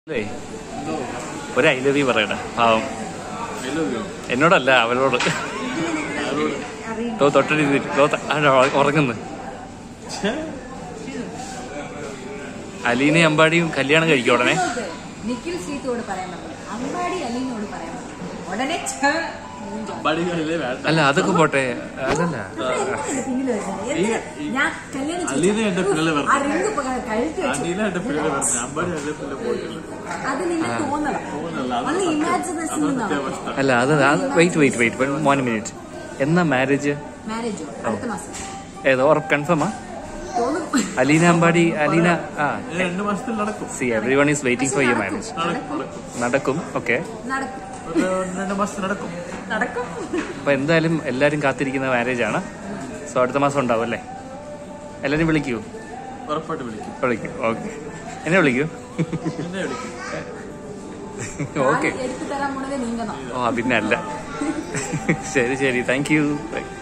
ഏയ്, ഒരു I love you പറയണ പാവം എന്നോടല്ല അവരോട് തോ തൊട്ടടി തോ ത- ആരാ ഉറങ്ങുന്നു അലീനയും അമ്പാടിയും കല്യാണം കഴിക്കും ഉടനെ നിഖിൽ സീത്തോട് പറയാൻ പറഞ്ഞു അമ്പാടി അലീനോട് പറയാൻ പറഞ്ഞു ഉടനെ ഛ, മൂഞ്ച. അല്ല അതൊക്കെ പോട്ടെ അതല്ല അപ്പൊ എന്തിനാണ് പിന്നില് വരുന്നത്? എന്തിനാ? ഞാൻ കല്യാണം ചെയ്തു. അലീന എന്റെ പിന്നില് വരുന്നത്. ആ ring ഇപ്പൊ കഴുത്തി വെച്ചു. അലീന എന്റെ പിള്ളേരെ പറഞ്ഞു അമ്പാടി എന്റെ പിള്ളേർ പോയിട്ടില്ല അത് നിന്റെ തോന്നണം തോന്നല്ല, അത് ഒന്ന് ഇമാജിനേഷൻ സത്യാവസ്ഥ അല്ല അത് wait wait wait one minute എന്നാ മാരേജ് മാരേജോ അടുത്ത മാസം ഏതോ ഉറപ്പ് കൺഫേമാ തോന്നും അലീന അമ്പാടി അലീന ആ ഇത് രണ്ട് മാസത്തിൽ നടക്കും see everyone is waiting for your marriage നടക്കും നടക്കും നടക്കും ഓക്കെ നടക്കും ഒരു രണ്ട് മാസത്തിൽ നടക്കും നടക്കും അപ്പൊ എന്തായാലും എല്ലാരും കാത്തിരിക്കുന്ന മാരേജ് ആണ് സോ അടുത്ത മാസം ഉണ്ടാവും അല്ലേ എല്ലാരും വിളിക്കൂ ഉറപ്പായിട്ട് വിളിക്കും വിളിക്കൂ ഓക്കെ എന്നെ വിളിക്കൂ എന്നെ വിളിക്കും ഓക്കെ എടുത്തു തരാൻ പോണത് നീങ്ങണം ഓ പിന്നെ അല്ല ശരി ശരി താങ്ക് യു